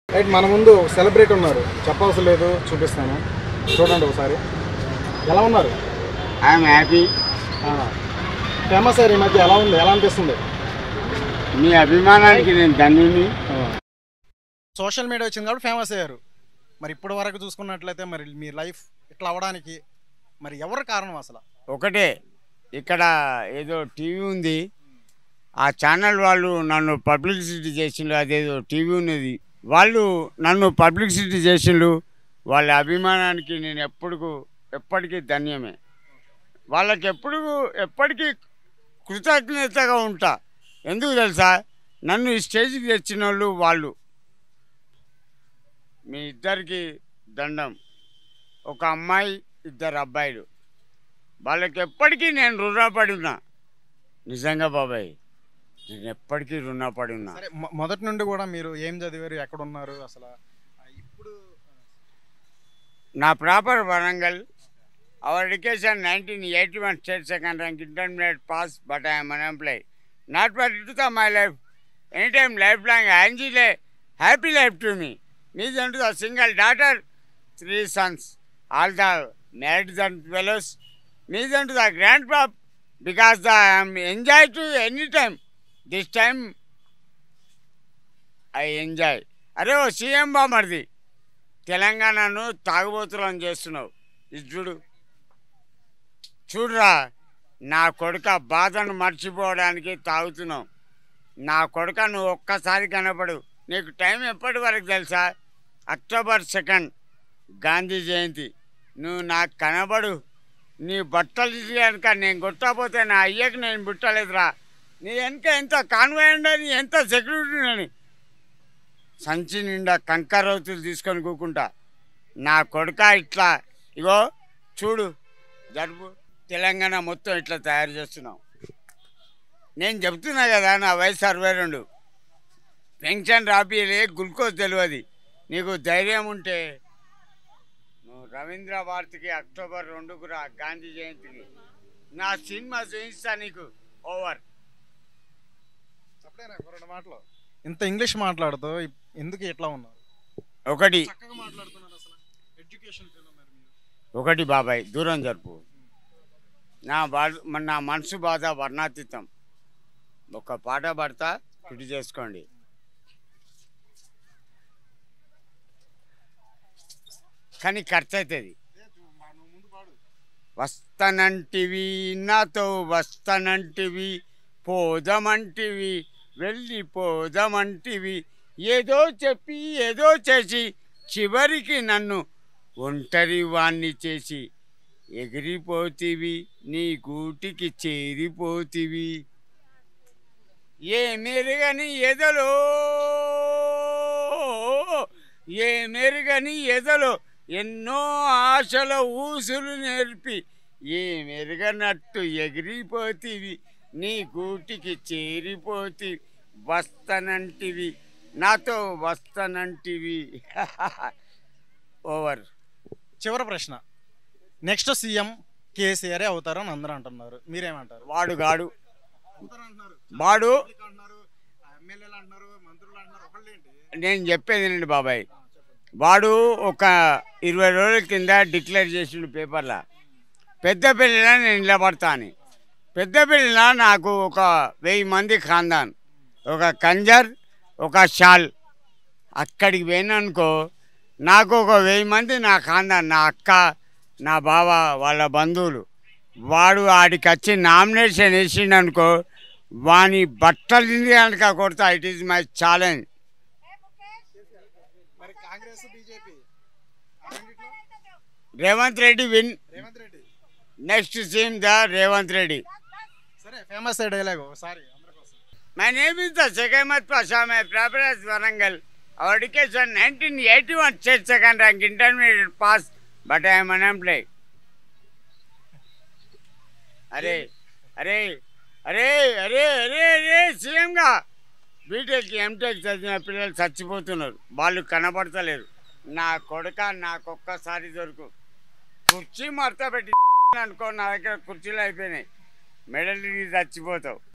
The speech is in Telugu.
రైట్ మన ముందు సెలబ్రేట్ ఉన్నారు చెప్పవలసిన లేదు చూపిస్తాను చూడండి ఒకసారి ఎలా ఉన్నారు ఐఎమ్ హ్యాపీ ఫేమస్ అయ్యారు ఈ మధ్య ఎలా ఉంది ఎలా అనిపిస్తుంది మీ అభిమానానికి నేను ధన్యుని సోషల్ మీడియా వచ్చింది కాబట్టి ఫేమస్ అయ్యారు మరి ఇప్పటి వరకు చూసుకున్నట్లయితే మరి మీ లైఫ్ ఇట్లా అవ్వడానికి మరి ఎవరు కారణం అసలు ఒకటే ఇక్కడ ఏదో టీవీ ఉంది ఆ ఛానల్ వాళ్ళు నన్ను పబ్లిసిటీ చేసిండ్రు అదేదో టీవీ ఉన్నది వాళ్ళు నన్ను పబ్లిసిటీ చేసిండ్రు వాళ్ళ అభిమానానికి నేను ఎప్పుడు ఎప్పటికీ ధన్యమే వాళ్ళకి ఎప్పుడు ఎప్పటికీ కృతజ్ఞతగా ఉంటా ఎందుకు తెలుసా నన్ను ఈ స్టేజ్కి తెచ్చిన వాళ్ళు వాళ్ళు మీ ఇద్దరికి దండం ఒక అమ్మాయి ఇద్దరు అబ్బాయిలు వాళ్ళకి ఎప్పటికీ నేను రుణపడి ఉన్నా నిజంగా బాబాయ్ నేను ఎప్పటికీ రుణపడి ఉన్నా సరే మొ- మొదటి నుండి కూడా మీరు ఏం చదివారు ఎక్కడ ఉన్నారు అసలు ఆ, ఇప్పుడు నా proper Warangal our education nineteen eighty one state second rank intermediate pass but I'm unemploy not but to the my life any time life long యాంజిలే హ్యాపీ లైఫ్ టు మీ మీజ్ unto the single daughter three sons all the married and fellows మీజ్ unto the grand pop because the I'm enjoy to any time this time I enjoy అరే ఓ సీఎం బామర్ది తెలంగాణను తాగుబోతులను చేస్తున్నావు ఇది చూడు చూడురా నా కొడుక బాధను మర్చిపోవడానికి తాగుతున్నావు నా కొడుక నువ్వు ఒక్కసారి కనపడు నీకు టైం ఎప్పటి వరకు తెలుసా అక్టోబర్ సెకండ్ గాంధీ జయంతి నువ్వు నాకు కనబడు నీ బట్టలు తీసి కనుక నేను కొట్టకపోతే నా అయ్యకి నేను పుట్టలేదురా నీ వెనక ఎంత కాన్వాయ్ ఉండని ఎంత సెక్యూరిటీ ఉండని సంచి నిండా కంకరవుతులు తీసుకొని కూకుంటా నా కొడుక ఇట్లా ఇగో చూడు జరుపు తెలంగాణ మొత్తం ఇట్లా తయారు చేస్తున్నాం నేను చెప్తున్నా కదా నా వయసు అరవై రెండు పెన్షన్ రాపియలే గ్లూకోజ్ తెలియదు నీకు ధైర్యం ఉంటే నువ్వు రవీంద్ర భారతికి అక్టోబర్ రెండుకు రా గాంధీ జయంతికి నా సినిమా చూపిస్తా నీకు ఓవర్ చెప్పలేనా ఒక రెండు మాటలు ఇంత ఇంగ్లీష్ మాట్లాడుతూ ఇప్- ఎందుకు ఇట్లా ఉన్నారు ఒకటి చక్కగా మాట్లాడుతున్నారు అసలు ఎడ్యుకేషన్ ఉన్నారు మీరు ఒకటి బాబాయ్ దూరం జరుపు నా బాధ నా మనసు బాధ వర్ణాతీతం ఒక పాట పాడతా ఇటు చేసుకోండి కానీ ఖర్చు అవుతుంది నువ్వు ముందు పాడు వస్తానంటివి నాతో వస్తానంటివి పోదామంటివి వెళ్ళిపోదామంటివి ఏదో చెప్పి ఏదో చేసి చివరికి నన్ను ఒంటరి వాణ్ణి చేసి ఎగిరిపోతివి నీ గూటికి చేరిపోతివి ఏ మెరుగని ఎదలో ఏ మెరుగని ఎదలో ఎన్నో ఆశల ఊసులు నేర్పి ఏ మెరుగనట్టు ఎగిరిపోతివి నీ గూటికి చేరిపోతి వస్తానంటివి నాతో వస్తానంటివి ఓవర్ చివరి ప్రశ్న నెక్స్ట్ సీఎం కేసీఆర్ అవుతారు అని అందరూ అంటున్నారు మీరేమంటారు వాడు గాడు అవుతారు అంటున్నారు వాడు అంటున్నారు ఎమ్మెల్యేలు అంటున్నారు మంత్రులు అంటున్నారు ఒకళ్ళేంటి నేను చెప్పేది వినండి బాబాయ్ వాడు ఒక ఇరవై రోజుల కింద డిక్లేర్ చేసిండు పేపర్లో పెద్దపల్లిలో నేను నిలబడతా అని పెద్దపల్లిలో నాకు ఒక వెయ్యి మంది ఖాందాన్ ఒక కంజర్ ఒక షాల్ అక్కడికి పోయిననుకో నాకు ఒక వెయ్యి మంది నా ఖాందాన్ నా అక్క నా బావ వాళ్ళ బంధువులు వాడు ఆడికి వచ్చి నామినేషన్ వేసిండనుకో వాని బట్టలు తిండి కనుక కొడతా ఇట్ ఈస్ మై ఛాలెంజ్ మరి Congress BJP Revanth Reddy win Revanth Reddy next CM the Revanth Reddy సరే ఫేమస్ డైలాగ్ ఒకసారి అందరి కోసం my name is the second Pasha my prepares Warangal our education nineteen eighty one state second rank intermediate pass but I'm unemploy అరే అరే అరే అరే అరే అరే సీఎంగా బీటెక్ ఎంటెక్ చదివిన పిల్లలు చచ్చిపోతున్నారు వాళ్ళు కనబడతలేరు నా కొడుక నాకొక్కసారి దొరుకు కుర్చీ మడత పెట్టి అనుకో నా దగ్గర కుర్చీలు అయిపోయినాయి మెడల్ చచ్చిపోతావు